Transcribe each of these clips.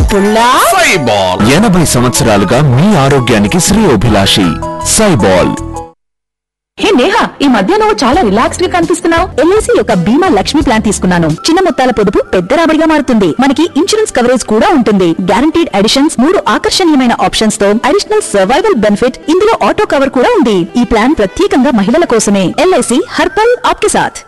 పుల్లా సైబాల్ ఎనభై సంవత్సరాలుగా మీ ఆరోగ్యానికి శ్రేయోభిలాషి సైబాల్ హే నేహా ఈ మధ్య నువ్వు చాలా రిలాక్స్డ్ గా కనిపిస్తున్నావు ఎల్ఐసి యొక్క బీమా లక్ష్మి ప్లాన్ తీసుకున్నాను చిన్న మొత్తాల పొదుపు పెద్ద రాబడిగా మారుతుంది మనకి ఇన్సూరెన్స్ కవరేజ్ కూడా ఉంటుంది గ్యారంటీడ్ అడిషన్స్ మూడు ఆకర్షణీయమైన ఆప్షన్స్ తో అడిషనల్ సర్వైవల్ బెనిఫిట్ ఇందులో ఆటో కవర్ కూడా ఉంది ఈ ప్లాన్ ప్రత్యేకంగా మహిళల కోసమే ఎల్ఐసి హర్పల్ ఆప్కే సాథ్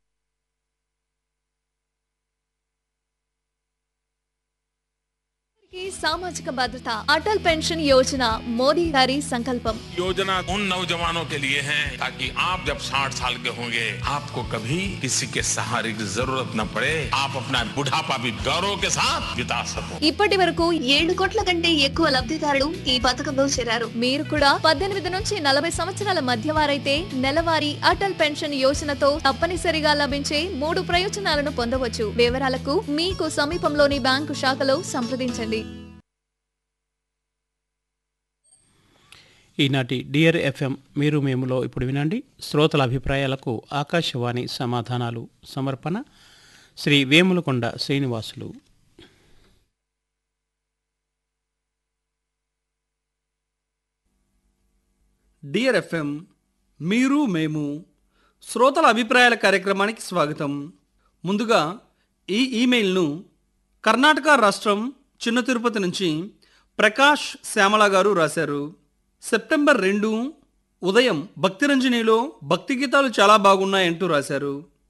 की सामाजिक भद्रता अटल पेंशन योजना मोदी गारी संकल्पम योजना उन नौजवानों के लिए है ताकि आप जब 60 साल के होंगे आपको कभी किसी के सहारे की जरूरत न पड़े आप अपना बुढ़ापा भी गौरव के साथ बिता सको ఇప్పటి వరకు ఏడు కోట్ల కంటే ఎక్కువ లబ్ధిదారులు ఈ పథకంలో చేరారు మీరు కూడా పద్దెనిమిది నుంచి నలభై సంవత్సరాల మధ్య వారైతే నెలవారీ అటల్ పెన్షన్ యోజనతో తప్పనిసరిగా లభించే మూడు ప్రయోజనాలను పొందవచ్చు వివరాలకు మీకు సమీపంలోని బ్యాంకు శాఖలో సంప్రదించండి ఈనాటి డియర్ ఎఫ్ఎం మీరు మేములో ఇప్పుడు వినండి శ్రోతల అభిప్రాయాలకు ఆకాశవాణి సమాధానాలు సమర్పణ శ్రీ వేములకొండ శ్రీనివాసులు డియర్ ఎఫ్ఎం మీరు మేము శ్రోతల అభిప్రాయాల కార్యక్రమానికి స్వాగతం ముందుగా ఈ ఈమెయిల్ను కర్ణాటక రాష్ట్రం చిన్న తిరుపతి నుంచి ప్రకాష్ శ్యామల గారు రాశారు సెప్టెంబర్ రెండు ఉదయం భక్తిరంజనిలో భక్తి గీతాలు చాలా బాగున్నాయంటూ రాశారు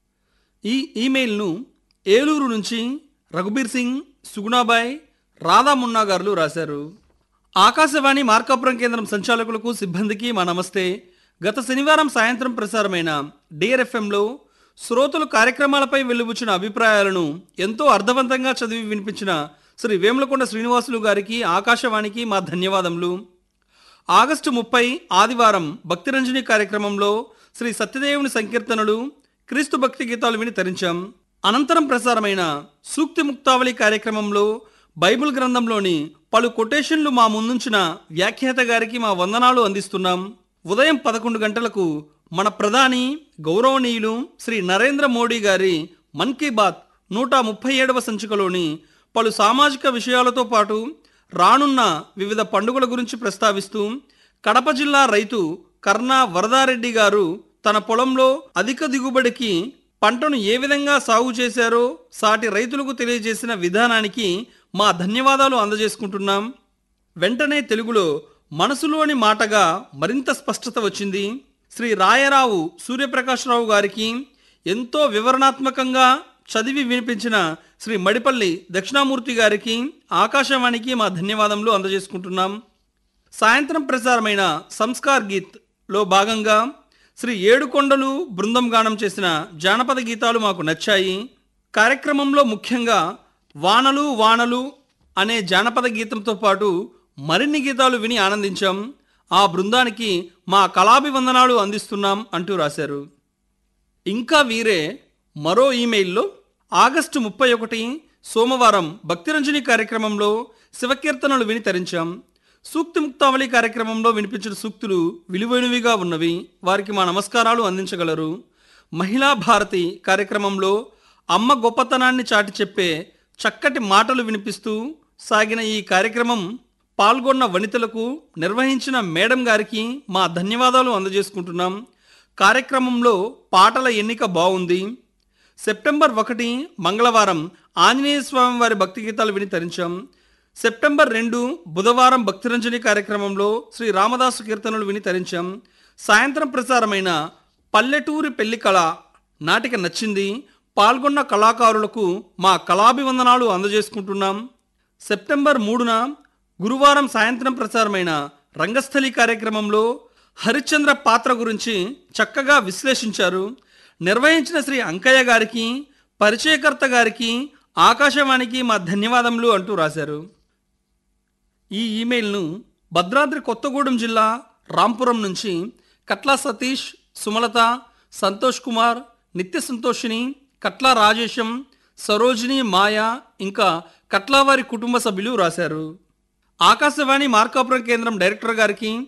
ఈ ఈమెయిల్ను ఏలూరు నుంచి రఘుబీర్ సింగ్ సుగుణాబాయ్ రాధా మున్నా గారు రాశారు ఆకాశవాణి మార్కాపురం కేంద్రం సంచాలకులకు సిబ్బందికి మా నమస్తే గత శనివారం సాయంత్రం ప్రసారమైన డిఆర్ఎఫ్ఎంలో శ్రోతలు కార్యక్రమాలపై వెలుబుచ్చిన అభిప్రాయాలను ఎంతో అర్థవంతంగా చదివి వినిపించిన శ్రీ వేములకొండ శ్రీనివాసులు గారికి ఆకాశవాణికి మా ధన్యవాదములు ఆగస్టు ముప్పై ఆదివారం భక్తిరంజని కార్యక్రమంలో శ్రీ సత్యదేవుని సంకీర్తనలు క్రీస్తు భక్తి గీతాలు విని తరించాం అనంతరం ప్రసారమైన సూక్తి ముక్తావళి కార్యక్రమంలో బైబిల్ గ్రంథంలోని పలు కొటేషన్లు మా ముందుంచిన వ్యాఖ్యాత గారికి మా వందనాలు అందిస్తున్నాం ఉదయం పదకొండు గంటలకు మన ప్రధాని గౌరవనీయులు శ్రీ నరేంద్ర మోడీ గారి మన్ కీ బాత్ నూట ముప్పై ఏడవ సంచికలోని పలు సామాజిక విషయాలతో పాటు రానున్న వివిధ పండుగల గురించి ప్రస్తావిస్తూ కడప జిల్లా రైతు కర్ణా వరదారెడ్డి గారు తన పొలంలో అధిక దిగుబడికి పంటను ఏ విధంగా సాగు చేశారో సాటి రైతులకు తెలియజేసిన విధానానికి మా ధన్యవాదాలు అందజేసుకుంటున్నాం వెంటనే తెలుగులో మనసులోని మాటగా మరింత స్పష్టత వచ్చింది శ్రీ రాయరావు సూర్యప్రకాశ్రావు గారికి ఎంతో వివరణాత్మకంగా చదివి వినిపించిన శ్రీ మడిపల్లి దక్షిణామూర్తి గారికి ఆకాశవాణికి మా ధన్యవాదములు అందజేసుకుంటున్నాం సాయంత్రం ప్రసారమైన సంస్కార్ గీత్ లో భాగంగా శ్రీ ఏడుకొండలు బృందం గానం చేసిన జానపద గీతాలు మాకు నచ్చాయి కార్యక్రమంలో ముఖ్యంగా వానలు వానలు అనే జానపద గీతంతో పాటు మరిన్ని గీతాలు విని ఆనందించాం ఆ బృందానికి మా కళాభివందనాలు అందిస్తున్నాం అంటూ రాశారు ఇంకా వీరే మరో ఈమెయిల్లో ఆగస్టు ముప్పై ఒకటి సోమవారం భక్తిరంజని కార్యక్రమంలో శివకీర్తనలు విని తరించాం సూక్తి ముక్తావళి కార్యక్రమంలో వినిపించిన సూక్తులు విలువైనవిగా ఉన్నవి వారికి మా నమస్కారాలు అందించగలరు మహిళా భారతి కార్యక్రమంలో అమ్మ గొప్పతనాన్ని చాటి చెప్పే చక్కటి మాటలు వినిపిస్తూ సాగిన ఈ కార్యక్రమం పాల్గొన్న వనితలకు నిర్వహించిన మేడం గారికి మా ధన్యవాదాలు అందజేసుకుంటున్నాం కార్యక్రమంలో పాటల ఎన్నిక బాగుంది సెప్టెంబర్ ఒకటి మంగళవారం ఆంజనేయ స్వామి వారి భక్తి గీతాలు విని తరించాం సెప్టెంబర్ రెండు బుధవారం భక్తిరంజని కార్యక్రమంలో శ్రీ రామదాసు కీర్తనలు విని తరించాం సాయంత్రం ప్రసారమైన పల్లెటూరి పెళ్లి కళ నాటిక నచ్చింది పాల్గొన్న కళాకారులకు మా కళాభివందనాలు అందజేసుకుంటున్నాం సెప్టెంబర్ మూడున గురువారం సాయంత్రం ప్రసారమైన రంగస్థలి కార్యక్రమంలో హరిశ్చంద్ర పాత్ర గురించి చక్కగా విశ్లేషించారు నిర్వహించిన శ్రీ అంకయ్య గారికి పరిచయకర్త గారికి ఆకాశవాణికి మా ధన్యవాదములు అంటూ రాశారు ఈ ఈమెయిల్ను భద్రాద్రి కొత్తగూడెం జిల్లా రాంపురం నుంచి కట్లా సతీష్ సుమలత సంతోష్ కుమార్ నిత్య సంతోషిని కట్లా రాజేశం సరోజిని మాయ ఇంకా కట్లా వారి కుటుంబ సభ్యులు రాశారు ఆకాశవాణి మార్కాపురం కేంద్రం డైరెక్టర్ గారికి